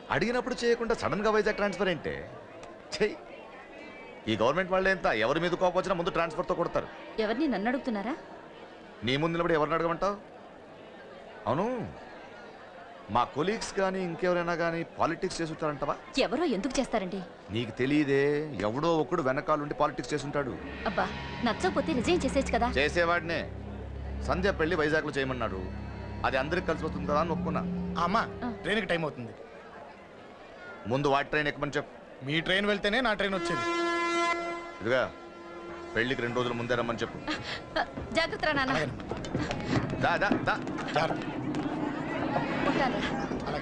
అడిగినప్పుడు చేయకుండా సడన్ గా వైజాగ్ ట్రాన్స్ఫర్ ఏంటే చెయ్యి ఈ గవర్నమెంట్ వాళ్ళే ఎంత ఎవరి మీద కోపం వచ్చినా ముందు ట్రాన్స్ఫర్తో కొడతారు ఎవరిని నన్ను అడుగుతున్నారా నీ ముందు నిలబడి ఎవరిని అడగమంటావు అవును మా కొలీగ్స్ కానీ ఇంకెవరైనా కానీ పాలిటిక్స్ చేస్తుంటారంటవా ఎవరో ఎందుకు చేస్తారండి నీకు తెలియదే ఎవడో ఒకడు వెనకాలండి పాలిటిక్స్ చేస్తుంటాడు అబ్బా నచ్చకపోతే రిజైన్ చేసేయచ్చు కదా చేసేవాడినే సంధ్య పెళ్లి వైజాగ్లో చేయమన్నాడు అది అందరికి కలిసి వస్తుంది కదా అని ఒప్పుకున్నా అమ్మా ట్రైన్కి టైం అవుతుంది ముందు వాటి ట్రైన్ ఎక్కమని చెప్పు మీ ట్రైన్ వెళ్తేనే నా ట్రైన్ వచ్చేది ఇదిగా పెళ్లికి రెండు రోజుల ముందే రమ్మని చెప్పు ఆ, జాగ్రత్త రా నాన్న అలాగేనమ్మా. దా దా దా జాగ్రత్త. ఉంటాను అలాగే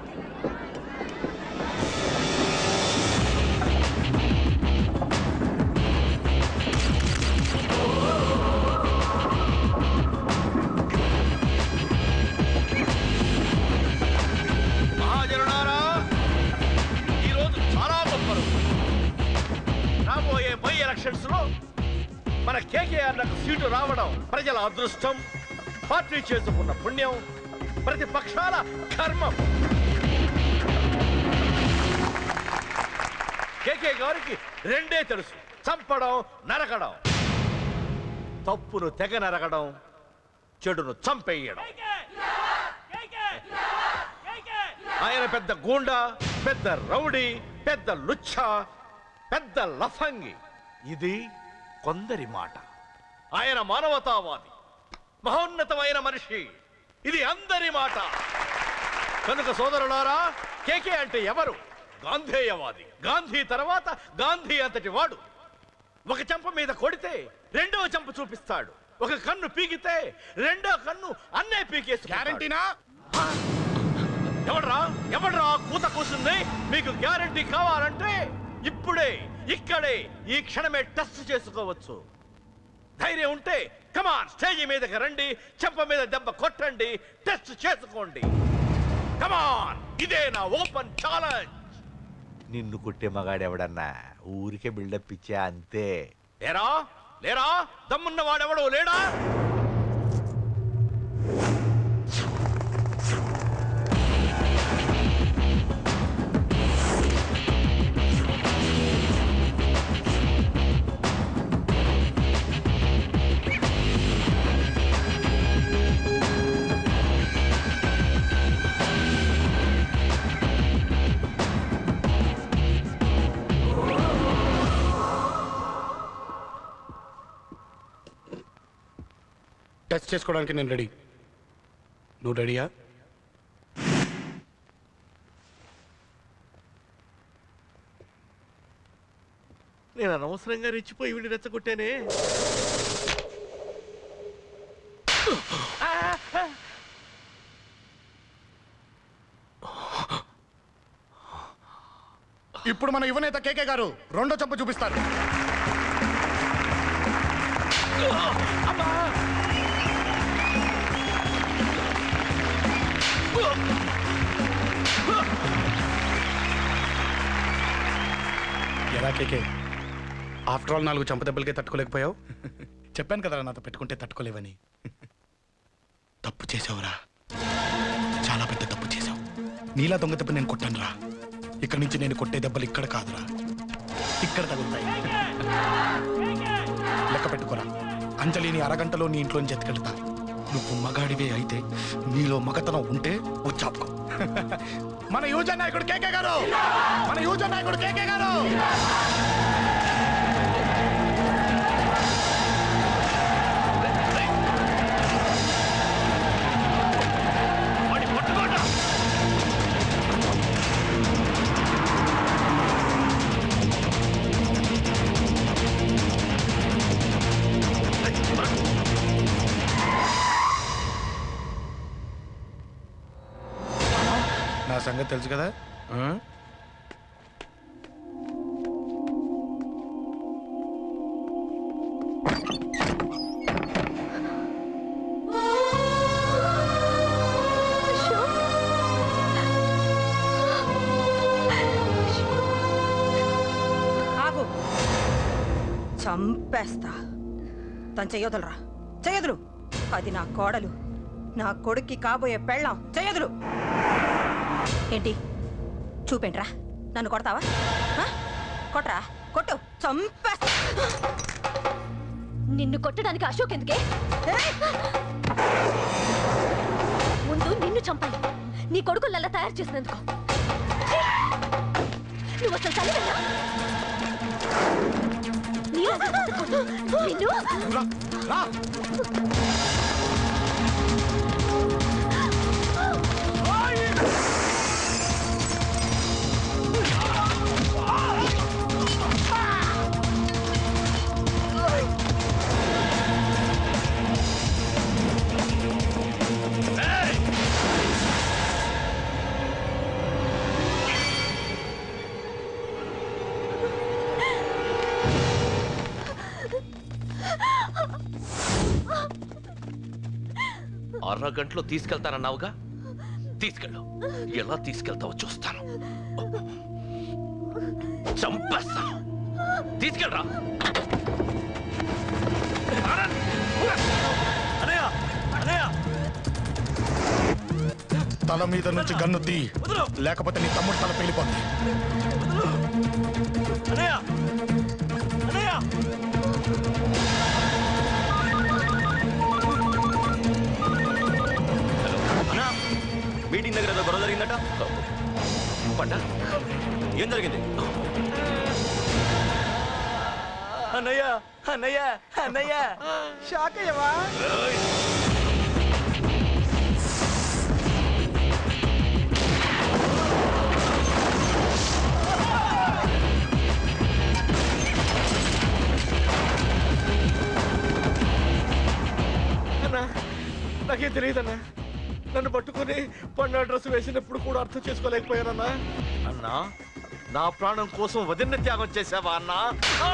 మహాజనులారా ఈరోజు చాలా గొప్ప రోజు రాబోయే బై ఎలక్షన్స్ లో మన కేకేఆర్లకు సీటు రావడం ప్రజల అదృష్టం పార్టీ చేసుకున్న పుణ్యం ప్రతిపక్షాల కర్మం కేకే గారికి రెండే తెలుసు చంపడం నరకడం తప్పును తెగ నరకడం చెడును చంపేయడం ఆయన పెద్ద గూండా పెద్ద రౌడీ పెద్ద లుచ్చ పెద్ద లఫంగి ఇది కొందరి మాట ఆయన మానవతావాది మహోన్నతమైన మనిషి ఇది అందరి మాట కనుక సోదరులారా కేకే అంటే ఎవరు గాంధేయవాది గాంధీ తర్వాత గాంధీ అంతటి వాడు ఒక చెంప మీద కొడితే రెండవ చెంప చూపిస్తాడు ఒక కన్ను పీకితే రెండో కన్ను అన్నే పీకేసి గ్యారంటీనా ఎవడ్రా ఎవడ్రా కూత కూసింది మీకు గ్యారంటీ కావాలంటే ఇప్పుడే ఇక్కడే ఈ క్షణమే టెస్ట్ చేసుకోవచ్చు ధైర్యం ఉంటే కమాన్ స్టేజ్ మీదకి రండి చెంప మీద దెబ్బ కొట్టండి టెస్ట్ చేసుకోండి కమాన్ ఇదే నా ఓపెన్ ఛాలెంజ్ నిన్ను కుట్టే మగాడెవడన్నా ఊరికే బిల్డప్ ఇచ్చా అంతే లేరా లేరా దమ్మున్న వాడెవడు లేడా టెస్ట్ చేసుకోవడానికి నేను రెడీ నువ్వు రెడీయా నేను అనవసరంగా రెచ్చిపోయి వీడిని రెచ్చగొట్టానే ఇప్పుడు మన యువనేత కేకే గారు రెండో చంప చూపిస్తారు ఎలా కేకే ఆఫ్టర్ ఆల్ నాలుగు చంప దెబ్బలకే తట్టుకోలేకపోయావు చెప్పాను కదరా నాతో పెట్టుకుంటే తట్టుకోలేవని తప్పు చేసావురా చాలా పెద్ద తప్పు చేసావు నీలా దొంగ దెబ్బ నేను కొట్టాను రా ఇక్కడి నుంచి నేను కొట్టే దెబ్బలు ఇక్కడ కాదురా ఇక్కడ తగులుతాయి లెక్క పెట్టుకోరా అంజలిని అరగంటలో నీ ఇంట్లోంచి ఎత్తుకెళ్తా నువ్వు మగాడివే అయితే నీలో మగతనం ఉంటే వచ్చాపుకో మన యువజన నాయకుడు కేకే గారు మన యువజన నాయకుడు కేకే గారు నా సంగతి తెలుసు కదా ఆ? ఆగు చంపేస్తా తను చెయ్యొదలరా చెయ్యదులు అది నా కోడలు నా కొడుక్కి కాబోయే పెళ్ళాం చెయ్యదులు ఏంటి చూపేంట్రా నన్ను కొడతావా ఆ? కొట్రా కొట్టు చంపే నిన్ను కొట్టడానికి అశోక్ ఎందుకే ముందు నిన్ను చంపాలి నీ కొడుకులల్లా తయారు చేసినందుకు నువ్వు అసలు చదివా నిన్ను రా, రా. అరగంటలో తీసుకెళ్తానన్నావుగా తీసుకెళ్ళు ఎలా తీసుకెళ్తావో చూస్తాను చంపేస్తాను తీసుకెళ్ళరా అనయ్య అనయ్య తల మీద నుంచి గన్ను తీ లేకపోతే నీ తమ్ముడు తల పేలిపోతుంది అనయ్య అనయ్య అన్నా మీటింగ్ దగ్గర ఏదో గొడవ జరిగిందట పండ ఏం జరిగింది అన్నయ్య అన్నయ్య అన్నయ్య షాక్ అయ్యవా అన్నా నాకేం తెలియదన్నా నన్ను పట్టుకొని పండు డ్రెస్ వేసినప్పుడు కూడా అర్థం చేసుకోలేకపోయానన్నా అన్నా నా ప్రాణం కోసం వదిన త్యాగం చేసావా అన్నా ఆ!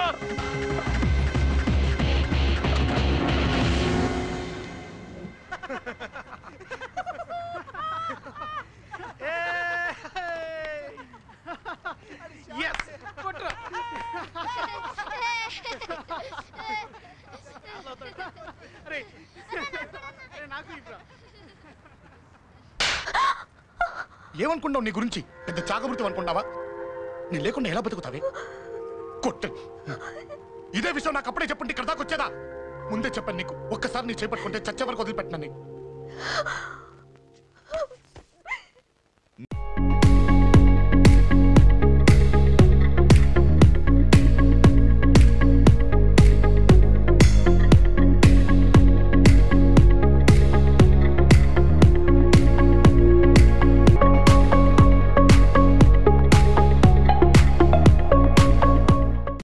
ఏమనుకుంటావు నీ గురించి పెద్ద చాకబృతం అనుకుంటావా నీ లేకుండా ఎలా బతుకుతావే కొట్టు ఇదే విషయం నాకు అప్పుడే చెప్పండి ఇక్కడ దాకా వచ్చేదా ముందే చెప్పండి నీకు ఒక్కసారి నీ చేపట్టుకుంటే చచ్చే వరకు వదిలిపెట్టినా